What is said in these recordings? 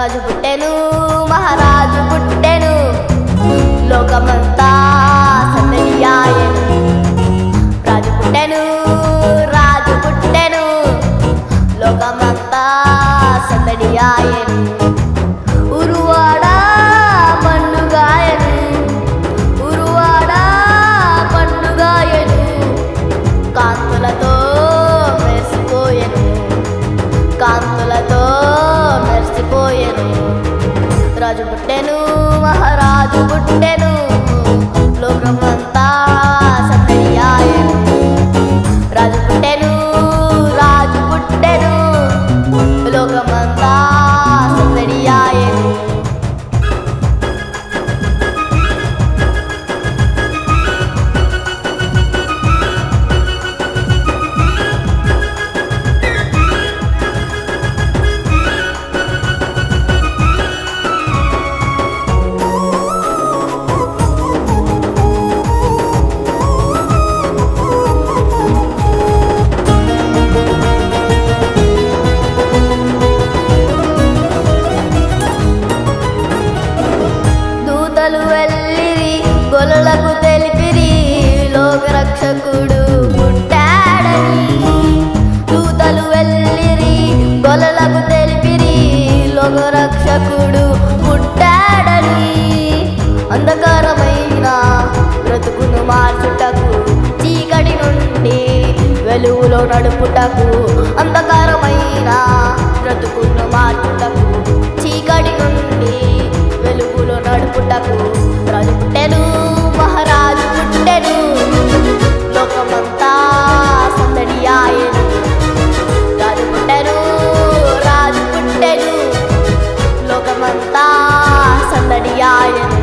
రాజు పుట్టెను మహారాజు పుట్టెను లోకమంతా సందడియాయను రాజు పుట్టెను రాజు పుట్టెను లోకమంతా సందడియాయను ఉరువాడ పండుగాయను ఉరువాడ పండుగాయను కాంతులతో మెరిసిపోయెను కాంతులతో మెరిసిపోయెను రాజు పుట్టెను మహారాజు పుట్టెను లోకమంతా సందడియాయను రాజు పుట్టెను రాజు పుట్టెను లోకమంతా సందడియాయను దూతలు వెళ్ళిరి గొలలకు తెలిపిరి లోకరక్షకుడు పుట్టాడని దూతలు వెళ్ళిరి గొలలకు తెలిపిరి లోకరక్షకుడు పుట్టాడని అంధకారమైన బ్రతుకును మార్చుటకు చీకటి నుండి వెలుగులో నడుపుటకు అంధకారమైన బ్రతుకును మార్చుటకు చీకటి నుండి వెలుగులో నడుపుటకు రాజు పుట్టెను మహారాజు పుట్టెను లోకమంతా సందడియాయను రాజు పుట్టెను రాజు పుట్టెను లోకమంతా సందడియాయను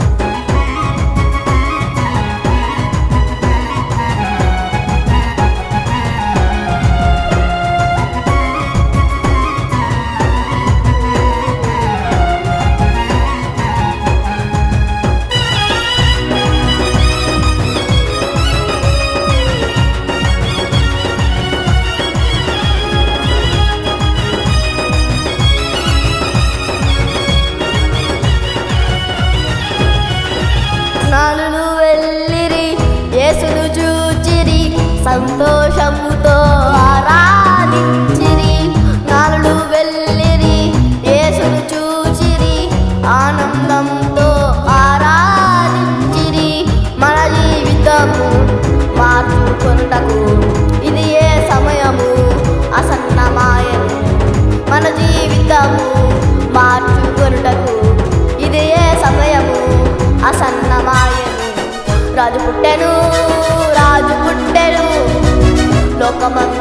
నాలుగు వెళ్ళిరి యేసును చూచిరి సంతోషముతో ఆరాధించిరి నాలుగు వెళ్ళిరి యేసును చూచిరి ఆనందంతో ఆరాధించిరి మన జీవితము మార్చుకొనుటకు ఇది ఏ సమయము అసన్నమాయను మన జీవితము మార్చుకొనుటకు ఇది ఏ సమయము అసన్నమాయను రాజు పుట్టెను రాజు పుట్టెను లోకమంతా